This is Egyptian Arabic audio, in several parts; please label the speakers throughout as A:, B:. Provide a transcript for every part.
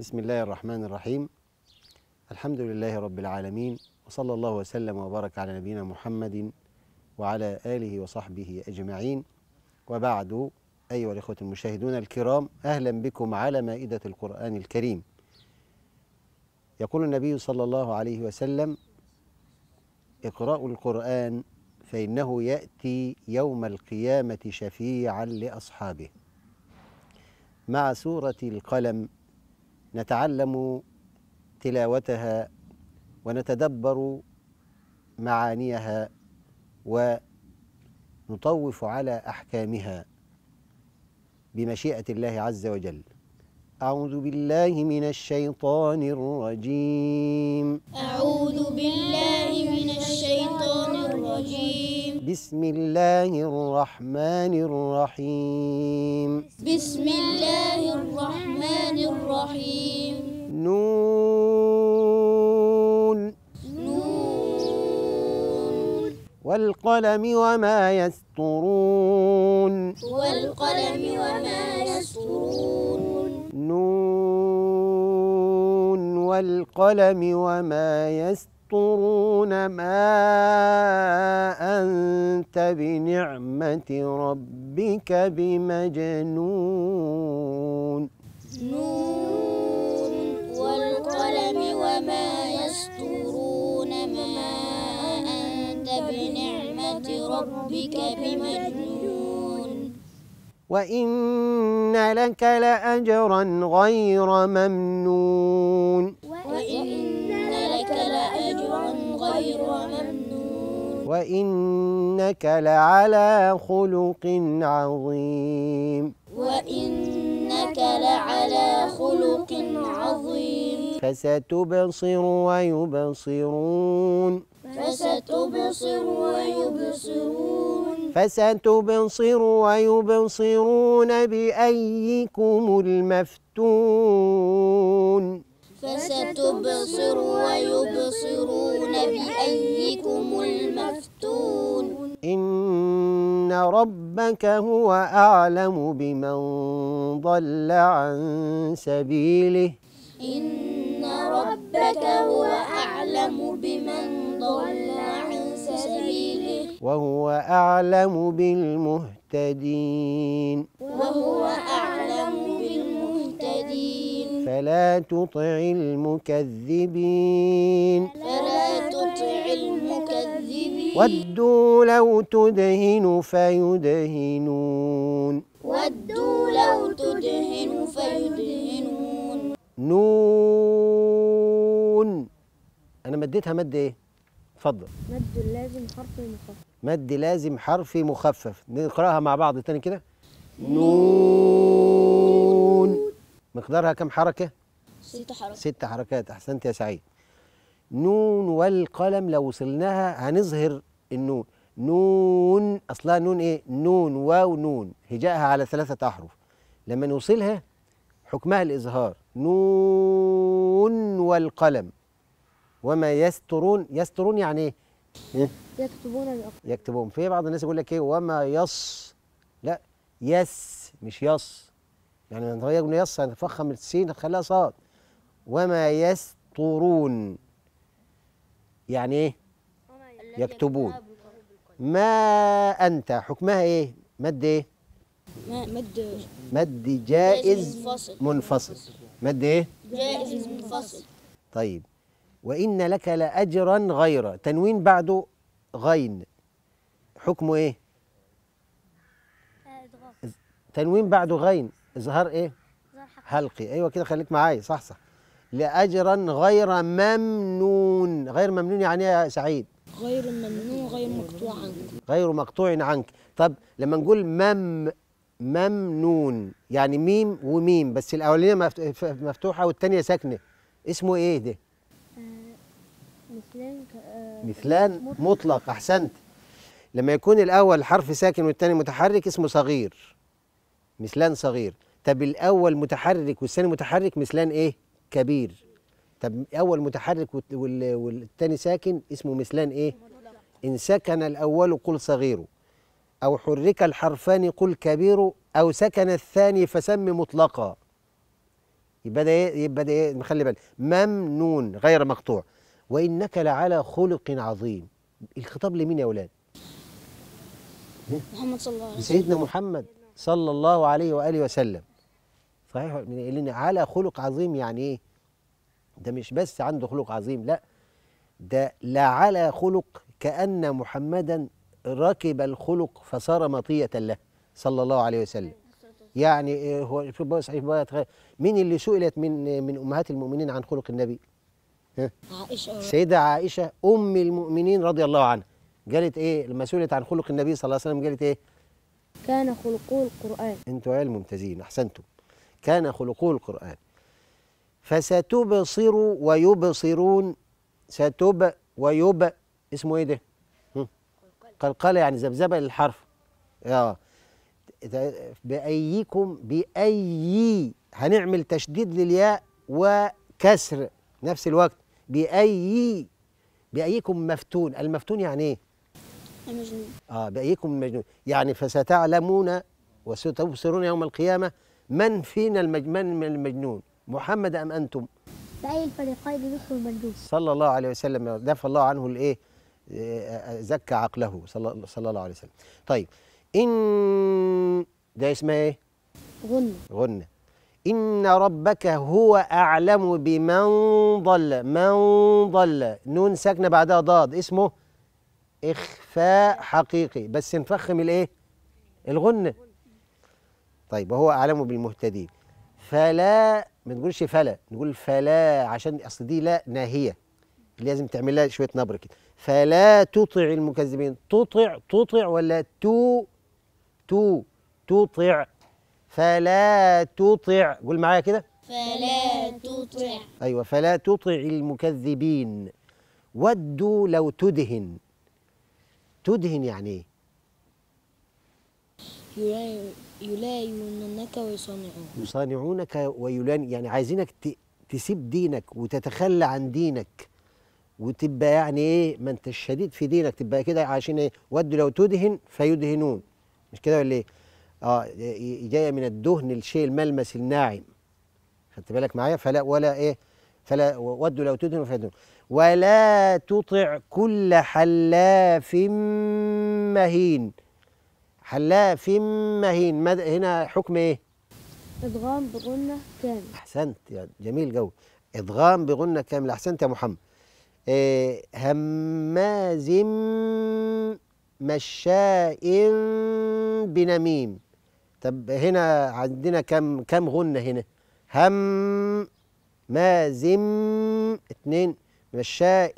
A: بسم الله الرحمن الرحيم الحمد لله رب العالمين وصلى الله وسلم وبارك على نبينا محمد وعلى آله وصحبه أجمعين وبعد أيها الإخوة المشاهدون الكرام أهلا بكم على مائدة القرآن الكريم يقول النبي صلى الله عليه وسلم اقرأوا القرآن فإنه يأتي يوم القيامة شفيعا لأصحابه مع سورة القلم نتعلم تلاوتها ونتدبر معانيها ونطوف على احكامها بمشيئه الله عز وجل اعوذ بالله من الشيطان الرجيم
B: أعوذ بالله من الشيطان الرجيم
A: بسم الله الرحمن الرحيم
B: بسم الله الرحمن الرحيم
A: نون
B: نون
A: والقلم وما يسطرون
B: والقلم وما يسطرون
A: نون والقلم وما يسطرون ما أنت بنعمة ربك بمجنون
B: نون والقلم وما يسطرون ما أنت بنعمة ربك بمجنون
A: وإن لك لأجرا غير ممنون
B: وإن لك لأجرا غير ممنون
A: وإنك لعلى خلق عظيم
B: وإنك لعلى خلق عظيم
A: فستبصر ويبصرون
B: فستبصر ويبصرون
A: فستبصر ويبصرون بأيكم المفتون
B: فستبصر ويبصرون بأيكم المفتون
A: إن ربك هو أعلم بمن ضل عن سبيله
B: إن ربك هو أعلم بمن ضل عن سبيله
A: وهو أعلم بالمهتدين
B: وهو أعلم بالمهتدين
A: فلا تطع المكذبين
B: فلا تطع المكذبين
A: ودوا لو تدهن فيدهنون
B: ودوا لو تدهن فيدهنون
A: نون أنا مديتها مد إيه؟ اتفضل
C: مد لازم حرف مخفف
A: مد لازم حرفي مخفف نقراها مع بعض تاني كده نون مقدارها كم حركة؟
B: ست حركات
A: ست حركات أحسنت يا سعيد نون والقلم لو وصلناها هنظهر النون نون أصلها نون إيه؟ نون واو نون هجائها على ثلاثة أحرف لما نوصلها حكمها الإظهار نون والقلم وما يسترون يسترون يعني إيه؟ إيه؟
C: يكتبون بأقلام
A: يكتبون في بعض الناس يقول لك ايه وما يص لا يس مش يص يعني لما نغير من يص هنفخم السين نخليها صاد وما يسطرون يعني ايه يكتبون ما انت حكمها ايه مد ايه
B: مد
A: مد جائز
B: منفصل
A: منفصل مد ايه
B: جائز منفصل
A: طيب وإن لك لأجرا غير تنوين بعده غين حكمه إيه؟ تنوين بعده غين إظهار إيه؟ حلقي أيوة كده خليك معايا صح صح لأجرا غير ممنون غير ممنون يعني إيه يا سعيد
B: غير ممنوع غير مقطوع عنك
A: غير مقطوع عنك طب لما نقول مم ممنون يعني ميم وميم بس الأولانية مفت- مفتوحة والتانية ساكنة اسمه إيه ده؟
C: مثلين ك- آه،
A: مثلان مطلق احسنت لما يكون الاول حرف ساكن والثاني متحرك اسمه صغير مثلان صغير طب الاول متحرك والثاني متحرك مثلان ايه كبير طب اول متحرك والت- وال- والثاني ساكن اسمه مثلان ايه ان سكن الاول قل صغير او حرك الحرفان قل كبير او سكن الثاني فسم مطلقا يبقى ده ايه يبقى ده ايه نخلي بالك ممنون غير مقطوع وانك لعلى خلق عظيم الخطاب لمين يا اولاد
B: محمد صلى الله عليه وسلم
A: سيدنا محمد صلى الله عليه واله وسلم صحيح لان على خلق عظيم يعني ايه ده مش بس عنده خلق عظيم لا ده لا على خلق كأن محمدا ركب الخلق فصار مطية له صلى الله عليه وسلم يعني إيه هو شوف بقى صحيح بقى تخيل، مين اللي سئلت من من امهات المؤمنين عن خلق النبي
B: عائشة
A: السيدة عائشة ام المؤمنين رضي الله عنها قالت ايه لما سئلت عن خلق النبي صلى الله عليه وسلم قالت ايه
C: كان خلقه القرآن
A: انتوا عيال ممتازين احسنتم كان خلقه القرآن فستبصر ويبصرون ستب ويب اسمه ايه ده؟ هم؟ قلقلة يعني ذبذبة للحرف اه ده بأيكم بأي هنعمل تشديد للياء وكسر نفس الوقت بأي بأيكم مفتون المفتون يعني ايه؟
B: المجنون
A: اه بأيكم المجنون يعني فستعلمون وستبصرون يوم القيامة من فينا المج... من من المجنون محمد أم أنتم
C: فأي الفريقين مثل المندوب
A: صلى الله عليه وسلم دفع الله عنه الايه آه، زكى عقله صلى, صلى الله عليه وسلم طيب إن ده اسمها ايه
C: غنى
A: غنة إن ربك هو أعلم بمن ضل من ضل نون ساكنة بعدها ضاد اسمه إخفاء حقيقي بس نفخم الإيه؟ الغنة طيب وهو أعلم بالمهتدين فلا ما تقولش فلا نقول فلا عشان أصل دي لا ناهية لازم تعمل لها شوية نبرة كده فلا تطع المكذبين تطع تطع ولا تو تو تطع فلا تطع قول معايا كده
B: فلا تطع
A: ايوه فلا تطع المكذبين ودوا لو تدهن تدهن يعني ايه
B: يلا- يلاينونك ويصنعون
A: يصانعونك ويلان يعني عايزينك ت- تسيب دينك وتتخلى عن دينك وتبقى يعني ايه ما انتش شديد في دينك تبقى كده عشان ايه ودوا لو تدهن فيدهنون مش كده ولا ايه اه ي- جايه من الدهن الشيء الملمس الناعم خدت بالك معايا فلا ولا ايه فلا ودوا لو تدهن فيدهنون ولا تطع كل حلاف مهين حلاف مهين مد- هنا حكم ايه
C: إدغام بغنة كامل
A: احسنت يا جميل جو ادغام بغنة كاملة احسنت يا محمد إيه هماز مشاء بنميم طب هنا عندنا كم كم غنة هنا هم مازم اتنين مشاء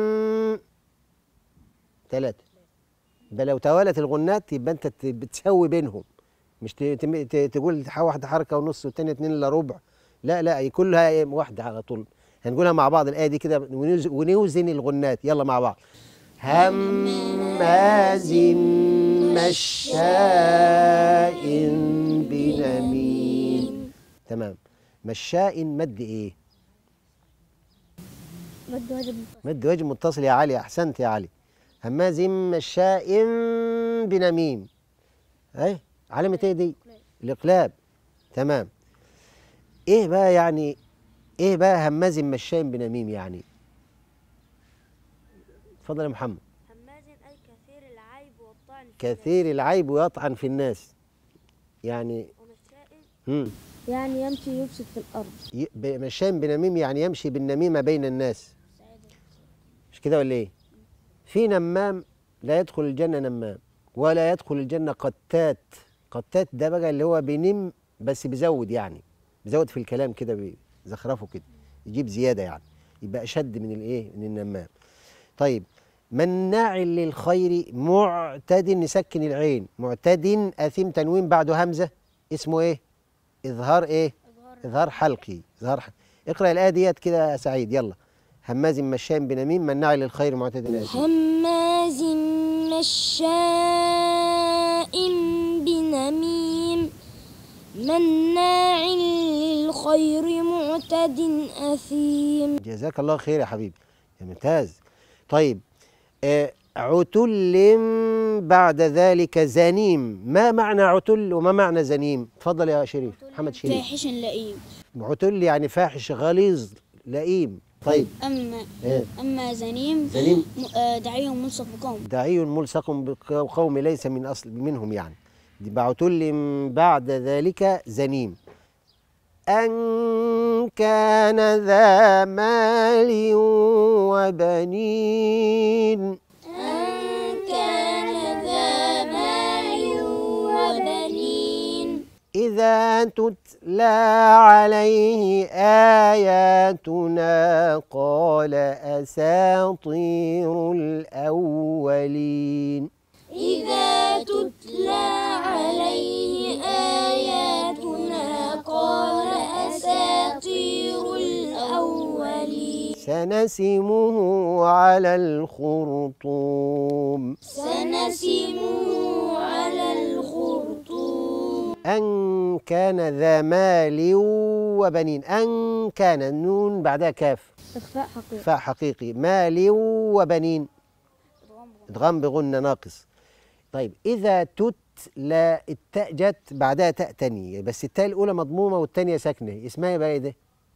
A: ثلاثة يبقى لو توالت الغنات يبقى انت ت- بتسوي بينهم مش ت- تم- ت- تقول واحدة حركة ونص والتانية اتنين الا ربع لا لا هي كلها ايه واحدة على طول هنقولها مع بعض الآية دي كده ونوز- ونوزن الغنات يلا مع بعض هماز مشاء بنميم تمام مشاء مد ايه
C: مد واجب
A: مد وجه متصل يا علي احسنت يا علي هماز مشاء بنميم اي علامة ايه دي الاقلاب تمام ايه بقى يعني ايه بقى هماز مشاء بنميم يعني اتفضل يا محمد
C: هماز أي كثير العيب والطعن
A: كثير العيب ويطعن في الناس يعني
C: ومشاء
A: مم.
C: يعني يمشي يفسد في الأرض
A: ي- ب- مشاء بنميم يعني يمشي بالنميمة بين الناس مش كده ولا ايه في نمام لا يدخل الجنة نمام ولا يدخل الجنة قتات قتات ده بقى اللي هو بينم بس بيزود يعني بيزود في الكلام كده بيزخرفه كده يجيب زيادة يعني يبقى أشد من الايه من النمام طيب مناع للخير معتد نسكن العين معتد أثيم تنوين بعده همزة اسمه ايه إظهار ايه إظهار حلقي إظهار حلقي اقرأ الآية ديت كده يا سعيد يلا هماز مشاء بنميم مناع للخير معتد أثيم
B: هماز مشاء بنميم مناع للخير معتد أثيم
A: جزاك الله خير يا حبيبي يا ممتاز طيب آه عتل بعد ذلك زنيم ما معنى عتل وما معنى زنيم اتفضل يا شريف محمد شريف
B: فاحش لئيم
A: عتل يعني فاحش غليظ لئيم طيب
D: أما
A: ايه
D: أما زنيم
A: زنيم
D: م- آه، دعي ملصق بقوم
A: داعي ملصق بقوم ليس من اصل منهم يعني دي بعتل بعد ذلك زنيم أن كان ذا مال وبنين
B: أن كان ذا مال وبنين
A: إذا تتلى عليه آياتنا قال أساطير الأولين
B: إذا تتلى عليه آياتنا قال أساطير الأولين
A: سنسمه على الخرطوم
B: سنسمه على الخرطوم
A: أن كان ذا مال وبنين أن كان النون بعدها كاف
C: إخفاء حقيقي
A: فاء حقيقي مال وبنين ادغام بغنة ناقص طيب إذا تتلى التاء جت بعدها تاء تانية بس التاء الأولى مضمومة والتانية ساكنة اسمها بقى إيه ده؟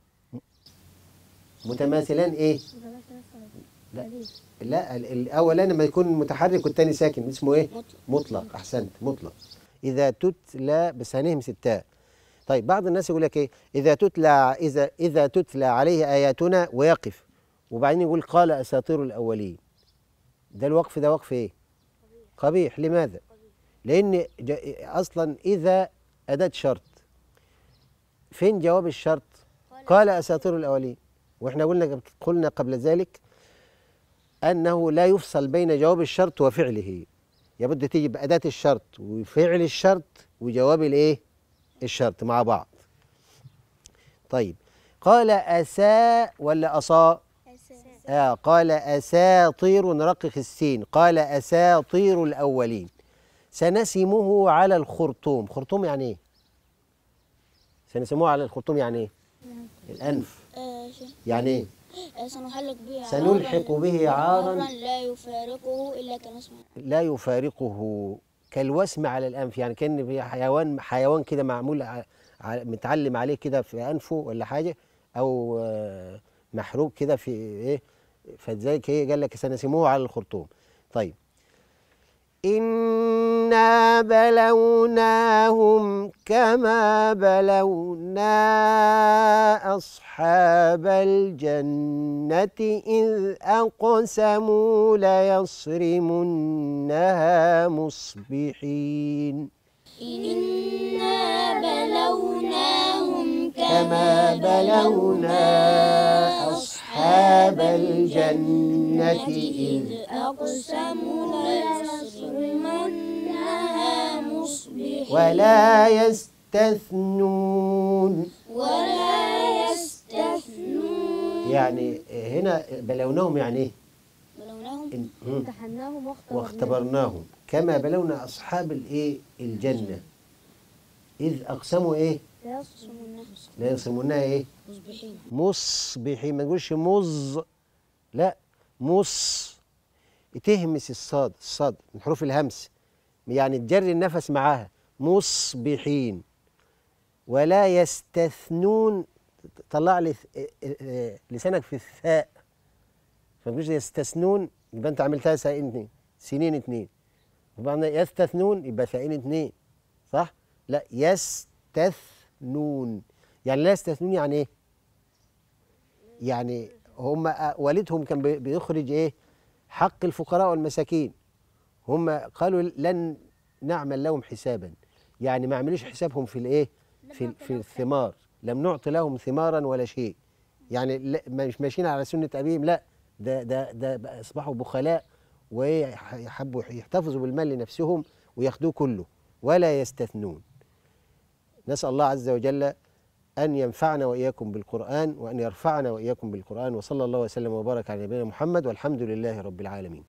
A: متماثلان إيه؟ لا لا ال- الأولاني لما يكون متحرك والتاني ساكن اسمه إيه؟
D: مطلق.
A: مطلق أحسنت مطلق إذا تتلى بس هنهمس التاء طيب بعض الناس يقول لك إيه؟ إذا تتلى إذا إذا تتلى عليه آياتنا ويقف وبعدين يقول قال أساطير الأولين ده الوقف ده وقف إيه؟ قبيح لماذا؟ لأن ج- أصلا إذا أداة شرط فين جواب الشرط؟ قال أساطير الأولين وإحنا قلنا قلنا قبل ذلك أنه لا يفصل بين جواب الشرط وفعله يبد تيجي بأداة الشرط وفعل الشرط وجواب الإيه؟ الشرط مع بعض طيب قال أساء ولا أصاء؟ آه قال أساطير نرقق السين قال أساطير الأولين سنسمه على الخرطوم خرطوم يعني إيه؟ سنسموه على الخرطوم يعني إيه؟ الأنف
D: آه، ش-
A: يعني إيه؟
D: آه، سنحلق به
A: سنلحق به عارا
D: لا يفارقه إلا كنسمة
A: لا يفارقه كالوسم على الانف يعني كان في حيوان حيوان كده معمول ع- ع- متعلم عليه كده في انفه ولا حاجه او آه، محروق كده في ايه فلذلك ايه قال لك سنسموه على الخرطوم طيب إنا بلوناهم كما بلونا أصحاب الجنة إذ أقسموا ليصرمنها مصبحين
B: إنا بلوناهم
A: كما بلونا أصحاب الجنة إذ
B: أقسموا ليصرمنها مصبحين
A: ولا يستثنون
B: ولا يستثنون
A: يعني هنا بلوناهم يعني ايه؟
D: بلوناهم
A: إن- مم.
C: امتحناهم واختبرناهم
A: واختبرناهم كما بلونا اصحاب الايه؟ الجنه اذ اقسموا ايه؟
C: لا يصل
D: النفس
A: لا يصرمونها ايه؟
D: مصبحين
A: مصبحين ما نقولش مز لا مص تهمس الصاد الصاد من حروف الهمس يعني تجري النفس معاها مصبحين ولا يستثنون طلع لي ث- اه- اه- لسانك في الثاء فما تقولش يستثنون يبقى انت عملتها ساين اتنين سنين اتنين وبعدين يستثنون يبقى ساين اتنين صح؟ لا يستثنون يعني لا يستثنون يعني ايه؟ يعني هم والدهم كان بي- بيخرج ايه حق الفقراء والمساكين هم قالوا لن نعمل لهم حسابا يعني ما عملوش حسابهم في الايه في في الثمار لم نعطي لهم ثمارا ولا شيء يعني لا مش ماشيين على سنه ابيهم لا ده ده ده بقى اصبحوا بخلاء ويحبوا يحتفظوا بالمال لنفسهم وياخدوه كله ولا يستثنون نسال الله عز وجل أن ينفعنا وإياكم بالقرآن وأن يرفعنا وإياكم بالقرآن وصلى الله وسلم وبارك على نبينا محمد والحمد لله رب العالمين